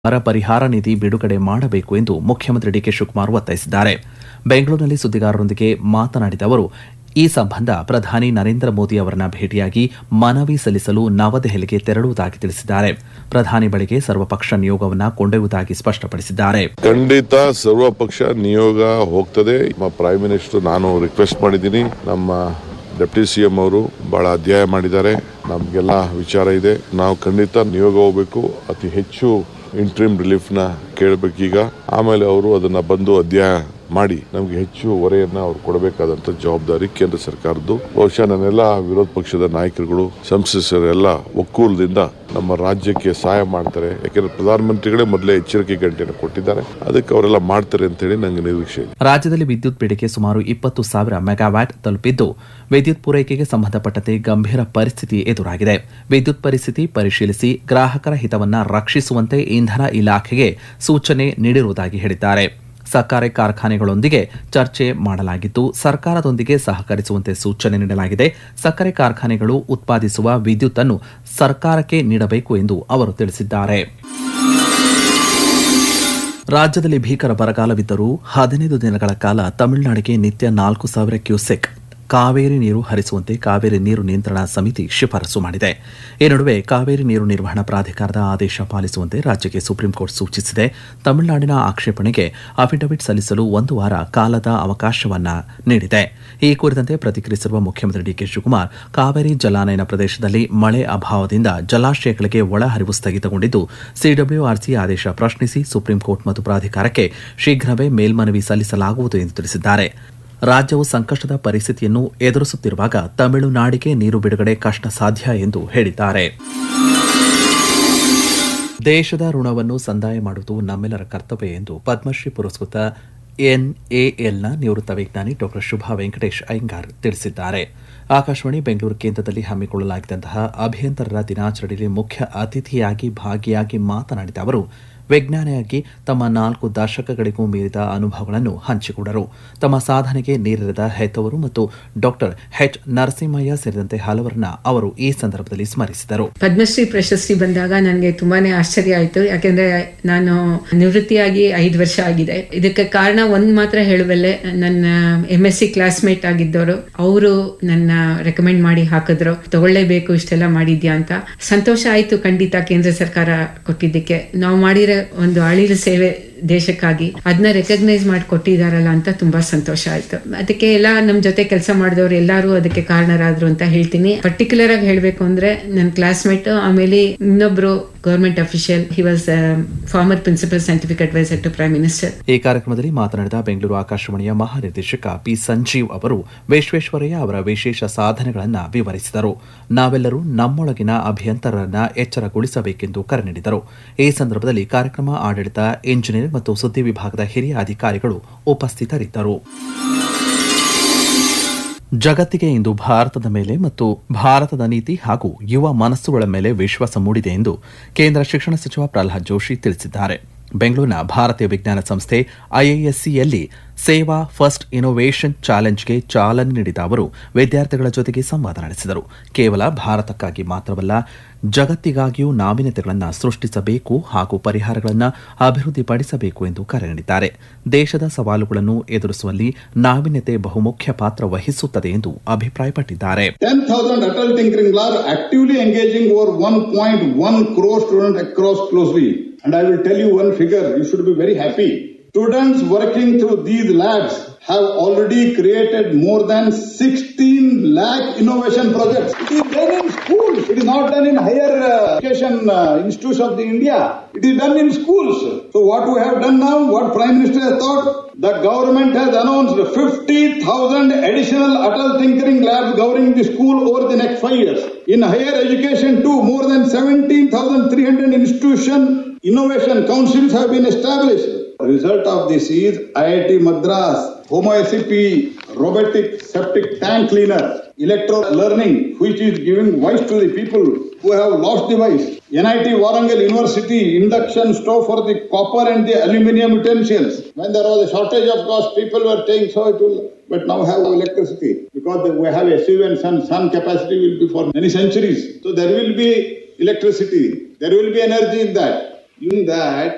ಬರ ಪರಿಹಾರ ನಿಧಿ ಬಿಡುಗಡೆ ಮಾಡಬೇಕು ಎಂದು ಮುಖ್ಯಮಂತ್ರಿ ಡಿಕೆ ಶಿವಕುಮಾರ್ ಒತ್ತಾಯಿಸಿದ್ದಾರೆ ಬೆಂಗಳೂರಿನಲ್ಲಿ ಸುದ್ದಿಗಾರರೊಂದಿಗೆ ಮಾತನಾಡಿದ ಅವರು ಈ ಸಂಬಂಧ ಪ್ರಧಾನಿ ನರೇಂದ್ರ ಮೋದಿ ಅವರನ್ನ ಭೇಟಿಯಾಗಿ ಮನವಿ ಸಲ್ಲಿಸಲು ನವದೆಹಲಿಗೆ ತೆರಳುವುದಾಗಿ ತಿಳಿಸಿದ್ದಾರೆ ಪ್ರಧಾನಿ ಬಳಿಗೆ ಸರ್ವಪಕ್ಷ ನಿಯೋಗವನ್ನ ಕೊಂಡೊಯ್ಯುವುದಾಗಿ ಸ್ಪಷ್ಟಪಡಿಸಿದ್ದಾರೆ ಖಂಡಿತ ಸರ್ವಪಕ್ಷ ನಿಯೋಗ ಹೋಗ್ತದೆ ನಮ್ಮ ಪ್ರೈಮ್ ಮಿನಿಸ್ಟರ್ ನಾನು ರಿಕ್ವೆಸ್ಟ್ ಮಾಡಿದ್ದೀನಿ ನಮ್ಮ ಡೆಪ್ಟಿ ಸಿ ಎಂ ಅವರು ಬಹಳ ಅಧ್ಯಾಯ ಮಾಡಿದ್ದಾರೆ ನಮಗೆಲ್ಲ ವಿಚಾರ ಇದೆ ನಾವು ಖಂಡಿತ ನಿಯೋಗ ಹೋಗ್ಬೇಕು ಅತಿ ಹೆಚ್ಚು ಇಂಟ್ರೀಮ್ ರಿಲೀಫ್ ನ ಕೇಳಬೇಕೀಗ ಆಮೇಲೆ ಅವರು ಅದನ್ನ ಬಂದು ಅಧ್ಯಾಯ ಮಾಡಿ ನಮ್ಗೆ ಹೆಚ್ಚು ಹೊರೆಯನ್ನ ಅವ್ರು ಕೊಡಬೇಕಾದಂತ ಜವಾಬ್ದಾರಿ ಕೇಂದ್ರ ಸರ್ಕಾರದ್ದು ಬಹುಶಃ ನನ್ನೆಲ್ಲ ವಿರೋಧ ಪಕ್ಷದ ನಾಯಕರುಗಳು ಸಂಸದರೆಲ್ಲ ಒಕ್ಕೂಲದಿಂದ ನಮ್ಮ ರಾಜ್ಯಕ್ಕೆ ಸಹಾಯ ಮಾಡ್ತಾರೆ ಯಾಕೆಂದ್ರೆ ಪ್ರಧಾನಮಂತ್ರಿಗಳೇ ಮೊದಲೇ ಎಚ್ಚರಿಕೆ ಗಂಟೆಯನ್ನು ಕೊಟ್ಟಿದ್ದಾರೆ ಅದಕ್ಕೆ ಅವರೆಲ್ಲ ಮಾಡ್ತಾರೆ ಅಂತ ಹೇಳಿ ನಂಗೆ ನಿರೀಕ್ಷೆ ಇದೆ ರಾಜ್ಯದಲ್ಲಿ ವಿದ್ಯುತ್ ಬೇಡಿಕೆ ಸುಮಾರು ಇಪ್ಪತ್ತು ಸಾವಿರ ಮೆಗಾವ್ಯಾಟ್ ತಲುಪಿದ್ದು ವಿದ್ಯುತ್ ಪೂರೈಕೆಗೆ ಸಂಬಂಧಪಟ್ಟಂತೆ ಗಂಭೀರ ಪರಿಸ್ಥಿತಿ ಎದುರಾಗಿದೆ ವಿದ್ಯುತ್ ಪರಿಸ್ಥಿತಿ ಪರಿಶೀಲಿಸಿ ಗ್ರಾಹಕರ ಹಿತವನ್ನ ರಕ್ಷಿಸುವಂತೆ ಇಂಧನ ಇಲಾಖೆಗೆ ಸೂಚನೆ ನೀಡಿರುವುದಾಗಿ ಹೇಳಿದ್ದಾರೆ ಸಕ್ಕರೆ ಕಾರ್ಖಾನೆಗಳೊಂದಿಗೆ ಚರ್ಚೆ ಮಾಡಲಾಗಿದ್ದು ಸರ್ಕಾರದೊಂದಿಗೆ ಸಹಕರಿಸುವಂತೆ ಸೂಚನೆ ನೀಡಲಾಗಿದೆ ಸಕ್ಕರೆ ಕಾರ್ಖಾನೆಗಳು ಉತ್ಪಾದಿಸುವ ವಿದ್ಯುತ್ ಅನ್ನು ಸರ್ಕಾರಕ್ಕೆ ನೀಡಬೇಕು ಎಂದು ಅವರು ತಿಳಿಸಿದ್ದಾರೆ ರಾಜ್ಯದಲ್ಲಿ ಭೀಕರ ಬರಗಾಲವಿದ್ದರೂ ಹದಿನೈದು ದಿನಗಳ ಕಾಲ ತಮಿಳುನಾಡಿಗೆ ನಿತ್ಯ ನಾಲ್ಕು ಸಾವಿರ ಕ್ಯೂಸೆಕ್ ಕಾವೇರಿ ನೀರು ಹರಿಸುವಂತೆ ಕಾವೇರಿ ನೀರು ನಿಯಂತ್ರಣ ಸಮಿತಿ ಶಿಫಾರಸು ಮಾಡಿದೆ ಈ ನಡುವೆ ಕಾವೇರಿ ನೀರು ನಿರ್ವಹಣಾ ಪ್ರಾಧಿಕಾರದ ಆದೇಶ ಪಾಲಿಸುವಂತೆ ರಾಜ್ಯಕ್ಕೆ ಸುಪ್ರೀಂ ಕೋರ್ಟ್ ಸೂಚಿಸಿದೆ ತಮಿಳುನಾಡಿನ ಆಕ್ಷೇಪಣೆಗೆ ಅಫಿಡವಿಟ್ ಸಲ್ಲಿಸಲು ಒಂದು ವಾರ ಕಾಲದ ಅವಕಾಶವನ್ನ ನೀಡಿದೆ ಈ ಕುರಿತಂತೆ ಪ್ರತಿಕ್ರಿಯಿಸಿರುವ ಮುಖ್ಯಮಂತ್ರಿ ಡಿಕೆ ಶಿವಕುಮಾರ್ ಕಾವೇರಿ ಜಲಾನಯನ ಪ್ರದೇಶದಲ್ಲಿ ಮಳೆ ಅಭಾವದಿಂದ ಜಲಾಶಯಗಳಿಗೆ ಒಳಹರಿವು ಸ್ಥಗಿತಗೊಂಡಿದ್ದು ಸಿಡಬ್ಲ್ಯೂಆರ್ಸಿ ಆದೇಶ ಪ್ರಶ್ನಿಸಿ ಸುಪ್ರೀಂ ಕೋರ್ಟ್ ಮತ್ತು ಪ್ರಾಧಿಕಾರಕ್ಕೆ ಶೀಘ್ರವೇ ಮೇಲ್ಮನವಿ ಸಲ್ಲಿಸಲಾಗುವುದು ಎಂದು ತಿಳಿಸಿದ್ದಾರೆ ರಾಜ್ಯವು ಸಂಕಷ್ಟದ ಪರಿಸ್ಥಿತಿಯನ್ನು ಎದುರಿಸುತ್ತಿರುವಾಗ ತಮಿಳುನಾಡಿಗೆ ನೀರು ಬಿಡುಗಡೆ ಕಷ್ಟ ಸಾಧ್ಯ ಎಂದು ಹೇಳಿದ್ದಾರೆ ದೇಶದ ಋಣವನ್ನು ಸಂದಾಯ ಮಾಡುವುದು ನಮ್ಮೆಲ್ಲರ ಕರ್ತವ್ಯ ಎಂದು ಪದ್ಮಶ್ರೀ ಪುರಸ್ಕೃತ ಎನ್ಎಎಲ್ನ ನಿವೃತ್ತ ವಿಜ್ಞಾನಿ ಡಾಕ್ಟರ್ ಶುಭಾ ವೆಂಕಟೇಶ್ ಅಯ್ಯಂಗಾರ್ ತಿಳಿಸಿದ್ದಾರೆ ಆಕಾಶವಾಣಿ ಬೆಂಗಳೂರು ಕೇಂದ್ರದಲ್ಲಿ ಹಮ್ಮಿಕೊಳ್ಳಲಾಗಿದ್ದಂತಹ ಅಭಿಯಂತರರ ದಿನಾಚರಣೆಯಲ್ಲಿ ಮುಖ್ಯ ಅತಿಥಿಯಾಗಿ ಭಾಗಿಯಾಗಿ ಮಾತನಾಡಿದ ಅವರು ವಿಜ್ಞಾನಿಯಾಗಿ ತಮ್ಮ ನಾಲ್ಕು ದಶಕಗಳಿಗೂ ಮೀರಿದ ಅನುಭವಗಳನ್ನು ಹಂಚಿಕೊಂಡರು ತಮ್ಮ ಸಾಧನೆಗೆ ನೀರೆರೆದ ಹೆತ್ತವರು ಮತ್ತು ಡಾಕ್ಟರ್ ಎಚ್ ನರಸಿಂಹಯ್ಯ ಸೇರಿದಂತೆ ಹಲವರನ್ನ ಅವರು ಈ ಸಂದರ್ಭದಲ್ಲಿ ಸ್ಮರಿಸಿದರು ಪದ್ಮಶ್ರೀ ಪ್ರಶಸ್ತಿ ಬಂದಾಗ ನನಗೆ ತುಂಬಾನೇ ಆಶ್ಚರ್ಯ ಆಯಿತು ಯಾಕೆಂದ್ರೆ ನಾನು ನಿವೃತ್ತಿಯಾಗಿ ಐದು ವರ್ಷ ಆಗಿದೆ ಇದಕ್ಕೆ ಕಾರಣ ಒಂದ್ ಮಾತ್ರ ಹೇಳುವಲ್ಲೇ ನನ್ನ ಎಂ ಎಸ್ ಸಿ ಕ್ಲಾಸ್ಮೇಟ್ ಆಗಿದ್ದವರು ಅವರು ನನ್ನ ರೆಕಮೆಂಡ್ ಮಾಡಿ ಹಾಕಿದ್ರು ತಗೊಳ್ಳೇಬೇಕು ಇಷ್ಟೆಲ್ಲ ಮಾಡಿದ್ಯಾ ಅಂತ ಸಂತೋಷ ಆಯ್ತು ಖಂಡಿತ ಕೇಂದ್ರ ಸರ್ಕಾರ ಕೊಟ್ಟಿದ್ದಕ್ಕೆ ನಾವು ಮಾಡಿರೋ ಒಂದು ಅಳಿಲು ಸೇವೆ ದೇಶಕ್ಕಾಗಿ ಅದನ್ನ ರೆಕಗ್ನೈಸ್ ಮಾಡಿ ಕೊಟ್ಟಿದಾರಲ್ಲ ಅಂತ ತುಂಬಾ ಸಂತೋಷ ಆಯ್ತು ಅದಕ್ಕೆ ಎಲ್ಲ ನಮ್ ಜೊತೆ ಕೆಲಸ ಮಾಡಿದವರು ಎಲ್ಲರೂ ಅದಕ್ಕೆ ಕಾರಣರಾದ್ರು ಅಂತ ಹೇಳ್ತೀನಿ ಪರ್ಟಿಕ್ಯುಲರ್ ಆಗಿ ಹೇಳ್ಬೇಕು ಅಂದ್ರೆ ನನ್ನ ಕ್ಲಾಸ್ಮೇಟ್ ಆಮೇಲೆ ಇನ್ನೊಬ್ರು government official he was former principal scientific adviser to prime minister ಈ ಕಾರ್ಯಕ್ರಮದಲ್ಲಿ ಮಾತನಾಡಿದ ಬೆಂಗಳೂರು ಆಕಾಶವಾಣಿಯ ಮಹಾನಿರ್ದೇಶಕ ಪಿ ಸಂಜೀವ್ ಅವರು ವಿಶ್ವೇಶ್ವರಯ್ಯ ಅವರ ವಿಶೇಷ ಸಾಧನೆಗಳನ್ನು ವಿವರಿಸಿದರು ನಾವೆಲ್ಲರೂ ನಮ್ಮೊಳಗಿನ ಅಭಿಯಂತರರನ್ನ ಎಚ್ಚರಗೊಳಿಸಬೇಕೆಂದು ಕರೆ ನೀಡಿದರು ಈ ಸಂದರ್ಭದಲ್ಲಿ ಕಾರ್ಯಕ್ರಮ ಆಡಳಿತ ಇಂಜಿನಿಯರ್ ಮತ್ತು ಸುದ್ದಿ ವಿಭಾಗದ ಹಿರಿಯ ಅಧಿಕಾರಿಗಳು ಉಪಸ್ಥಿತರಿದ್ದರು ಜಗತ್ತಿಗೆ ಇಂದು ಭಾರತದ ಮೇಲೆ ಮತ್ತು ಭಾರತದ ನೀತಿ ಹಾಗೂ ಯುವ ಮನಸ್ಸುಗಳ ಮೇಲೆ ವಿಶ್ವಾಸ ಮೂಡಿದೆ ಎಂದು ಕೇಂದ್ರ ಶಿಕ್ಷಣ ಸಚಿವ ಪ್ರಹ್ಲಾದ್ ಜೋಶಿ ತಿಳಿಸಿದ್ದಾರೆ ಬೆಂಗಳೂರಿನ ಭಾರತೀಯ ವಿಜ್ಞಾನ ಸಂಸ್ಥೆ ಐಐಎಸ್ಸಿಯಲ್ಲಿ ಸೇವಾ ಫಸ್ಟ್ ಇನೋವೇಷನ್ ಚಾಲೆಂಜ್ಗೆ ಚಾಲನೆ ನೀಡಿದ ಅವರು ವಿದ್ಯಾರ್ಥಿಗಳ ಜೊತೆಗೆ ಸಂವಾದ ನಡೆಸಿದರು ಕೇವಲ ಭಾರತಕ್ಕಾಗಿ ಮಾತ್ರವಲ್ಲ ಜಗತ್ತಿಗಾಗಿಯೂ ನಾವೀನ್ಯತೆಗಳನ್ನು ಸೃಷ್ಟಿಸಬೇಕು ಹಾಗೂ ಪರಿಹಾರಗಳನ್ನು ಅಭಿವೃದ್ಧಿಪಡಿಸಬೇಕು ಎಂದು ಕರೆ ನೀಡಿದ್ದಾರೆ ದೇಶದ ಸವಾಲುಗಳನ್ನು ಎದುರಿಸುವಲ್ಲಿ ನಾವೀನ್ಯತೆ ಬಹುಮುಖ್ಯ ಪಾತ್ರ ವಹಿಸುತ್ತದೆ ಎಂದು ಅಭಿಪ್ರಾಯಪಟ್ಟಿದ್ದಾರೆ 10,000 Atal Tinkering Lab actively engaging over 1.1 crore students across closely. And I will tell you one figure, you should be very happy. Students working through these labs have already created more than 16 lakh innovation projects. It is done in schools. It is not done in higher uh, education uh, institutes of the India. It is done in schools. So what we have done now, what Prime Minister has thought, the government has announced 50,000 additional Atal Tinkering labs governing the school over the next five years. In higher education too, more than 17,300 institution innovation councils have been established. The result of this is IIT Madras, Homo SCP, robotic septic tank cleaner, electro learning, which is giving voice to the people who have lost the voice. NIT Warangal University induction stove for the copper and the aluminium utensils. When there was a shortage of gas, people were saying so it will, but now have electricity because we have a SUV and sun, sun capacity will be for many centuries. So there will be electricity. There will be energy in that. In that,